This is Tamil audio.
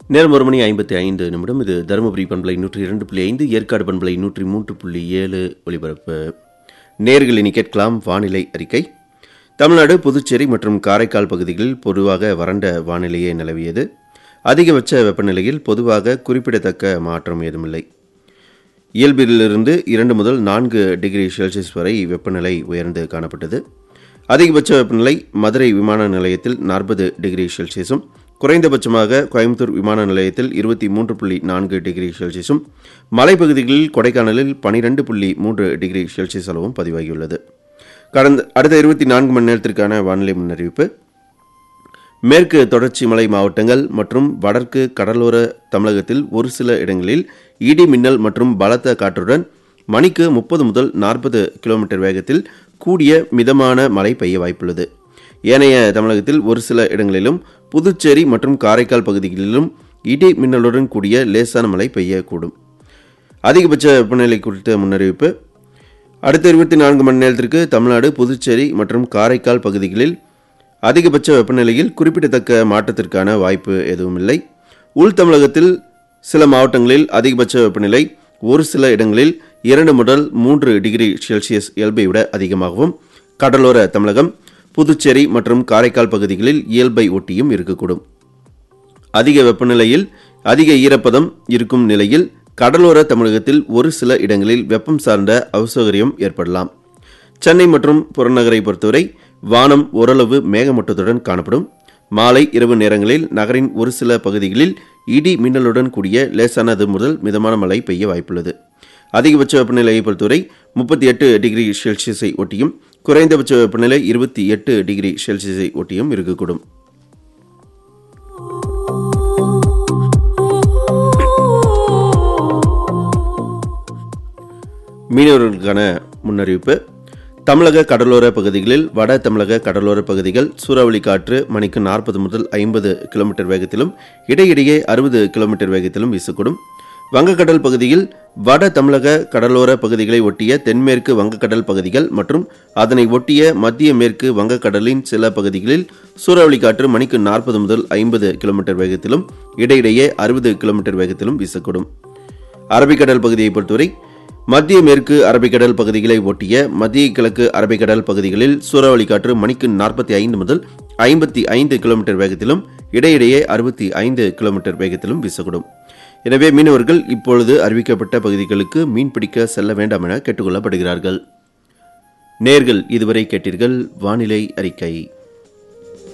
நேரம் ஒரு மணி ஐம்பத்தி ஐந்து நிமிடம் இது தருமபுரி பண்பலை நூற்றி இரண்டு புள்ளி ஐந்து ஏற்காடு பண்பலை நூற்றி மூன்று புள்ளி ஏழு ஒலிபரப்பு நேர்கள் இனி கேட்கலாம் வானிலை அறிக்கை தமிழ்நாடு புதுச்சேரி மற்றும் காரைக்கால் பகுதிகளில் பொதுவாக வறண்ட வானிலையே நிலவியது அதிகபட்ச வெப்பநிலையில் பொதுவாக குறிப்பிடத்தக்க மாற்றம் ஏதுமில்லை இயல்பிலிருந்து இரண்டு முதல் நான்கு டிகிரி செல்சியஸ் வரை வெப்பநிலை உயர்ந்து காணப்பட்டது அதிகபட்ச வெப்பநிலை மதுரை விமான நிலையத்தில் நாற்பது டிகிரி செல்சியஸும் குறைந்தபட்சமாக கோயம்புத்தூர் விமான நிலையத்தில் இருபத்தி மூன்று புள்ளி நான்கு டிகிரி செல்சியஸும் மலைப்பகுதிகளில் கொடைக்கானலில் பனிரெண்டு புள்ளி மூன்று டிகிரி செல்சியஸ் அளவும் பதிவாகியுள்ளது கடந்த அடுத்த இருபத்தி நான்கு மணி நேரத்திற்கான வானிலை முன்னறிவிப்பு மேற்கு தொடர்ச்சி மலை மாவட்டங்கள் மற்றும் வடக்கு கடலோர தமிழகத்தில் ஒரு சில இடங்களில் இடி மின்னல் மற்றும் பலத்த காற்றுடன் மணிக்கு முப்பது முதல் நாற்பது கிலோமீட்டர் வேகத்தில் கூடிய மிதமான மழை பெய்ய வாய்ப்புள்ளது ஏனைய தமிழகத்தில் ஒரு சில இடங்களிலும் புதுச்சேரி மற்றும் காரைக்கால் பகுதிகளிலும் இடி மின்னலுடன் கூடிய லேசான மழை பெய்யக்கூடும் அதிகபட்ச வெப்பநிலை குறித்த முன்னறிவிப்பு அடுத்த இருபத்தி நான்கு மணி நேரத்திற்கு தமிழ்நாடு புதுச்சேரி மற்றும் காரைக்கால் பகுதிகளில் அதிகபட்ச வெப்பநிலையில் குறிப்பிடத்தக்க மாற்றத்திற்கான வாய்ப்பு எதுவும் இல்லை உள் தமிழகத்தில் சில மாவட்டங்களில் அதிகபட்ச வெப்பநிலை ஒரு சில இடங்களில் இரண்டு முதல் மூன்று டிகிரி செல்சியஸ் இயல்பை விட அதிகமாகவும் கடலோர தமிழகம் புதுச்சேரி மற்றும் காரைக்கால் பகுதிகளில் இயல்பை ஒட்டியும் இருக்கக்கூடும் அதிக வெப்பநிலையில் அதிக ஈரப்பதம் இருக்கும் நிலையில் கடலோர தமிழகத்தில் ஒரு சில இடங்களில் வெப்பம் சார்ந்த அசௌகரியம் ஏற்படலாம் சென்னை மற்றும் புறநகரை பொறுத்தவரை வானம் ஓரளவு மேகமூட்டத்துடன் காணப்படும் மாலை இரவு நேரங்களில் நகரின் ஒரு சில பகுதிகளில் இடி மின்னலுடன் கூடிய லேசானது முதல் மிதமான மழை பெய்ய வாய்ப்புள்ளது அதிகபட்ச வெப்பநிலையை பொறுத்தவரை முப்பத்தி எட்டு டிகிரி செல்சியஸை ஒட்டியும் குறைந்தபட்ச வெப்பநிலை இருபத்தி எட்டு டிகிரி செல்சியஸை ஒட்டியும் இருக்கக்கூடும் மீனவர்களுக்கான முன்னறிவிப்பு தமிழக கடலோர பகுதிகளில் வட தமிழக கடலோர பகுதிகள் சூறாவளி காற்று மணிக்கு நாற்பது முதல் ஐம்பது கிலோமீட்டர் வேகத்திலும் இடையிடையே அறுபது கிலோமீட்டர் வேகத்திலும் வீசக்கூடும் வங்கக்கடல் பகுதியில் வட தமிழக கடலோர பகுதிகளை ஒட்டிய தென்மேற்கு வங்கக்கடல் பகுதிகள் மற்றும் அதனை ஒட்டிய மத்திய மேற்கு வங்கக்கடலின் சில பகுதிகளில் சூறாவளி காற்று மணிக்கு நாற்பது முதல் ஐம்பது கிலோமீட்டர் வேகத்திலும் இடையிடையே அறுபது கிலோமீட்டர் வேகத்திலும் வீசக்கூடும் அரபிக்கடல் பகுதியை பொறுத்தவரை மத்திய மேற்கு அரபிக்கடல் பகுதிகளை ஒட்டிய மத்திய கிழக்கு அரபிக்கடல் பகுதிகளில் சூறாவளி காற்று மணிக்கு நாற்பத்தி ஐந்து முதல் ஐம்பத்தி ஐந்து கிலோமீட்டர் வேகத்திலும் இடையிடையே அறுபத்தி ஐந்து கிலோமீட்டர் வேகத்திலும் வீசக்கூடும் எனவே மீனவர்கள் இப்பொழுது அறிவிக்கப்பட்ட பகுதிகளுக்கு மீன்பிடிக்க செல்ல வேண்டாம் என கேட்டுக்கொள்ளப்படுகிறார்கள் நேர்கள் இதுவரை கேட்டீர்கள் வானிலை அறிக்கை